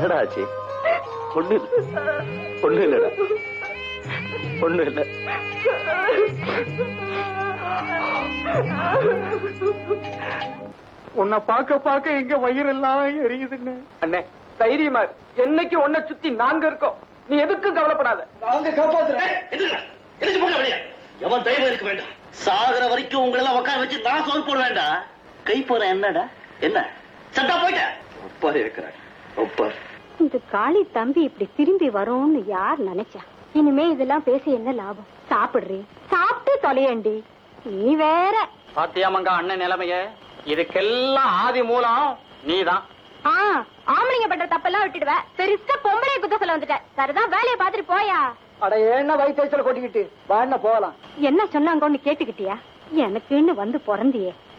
என்னடா ஆச்சு ஒண்ணு இல்ல ஒண்ணு இல்லடா ஒண்ணு இல்ல உன்னை பார்க்க பார்க்க எங்க வயிறெல்லாம் எரியுதுன்னு அண்ணே தைரியமா இரு. என்னைக்கு உன்னை சுத்தி நாங்க இருக்கோம் நீ எதுக்கும் கவலைப்படாத நாங்க காப்பாத்துறேன் எதுக்குடா? எதுக்கு போக வெளியே? எவன் தைரியம் இருக்க வேண்டாம் சாகுற வரைக்கும் உங்களை எல்லாம் உட்கார வச்சு நான் சோறு போட வேண்டாம் கை போற என்னடா என்ன சட்டா போயிட்ட ஒப்பாரி இருக்கிறார் ஒப்பார் இந்த காளி தம்பி இப்படி திரும்பி வரும்னு யார் நினைச்சா இனிமே இதெல்லாம் பேசி என்ன லாபம் சாப்பிடுறி சாப்பிட்டு தொலையண்டி நீ வேற பாத்தியாமங்க அண்ணன் நிலைமைய இதுக்கெல்லாம் ஆதி மூலம் நீதான் ஆ ஆம்பளைங்க பண்ற தப்பெல்லாம் விட்டுடுவ பெருசா பொம்பளை குத்த சொல்ல வந்துட்ட சரிதான் வேலையை பாத்துட்டு போயா அட என்ன வயிற்றுல கொட்டிக்கிட்டு வாண்ண போகலாம் என்ன சொன்னாங்கன்னு கேட்டுக்கிட்டியா எனக்குன்னு வந்து பிறந்தியே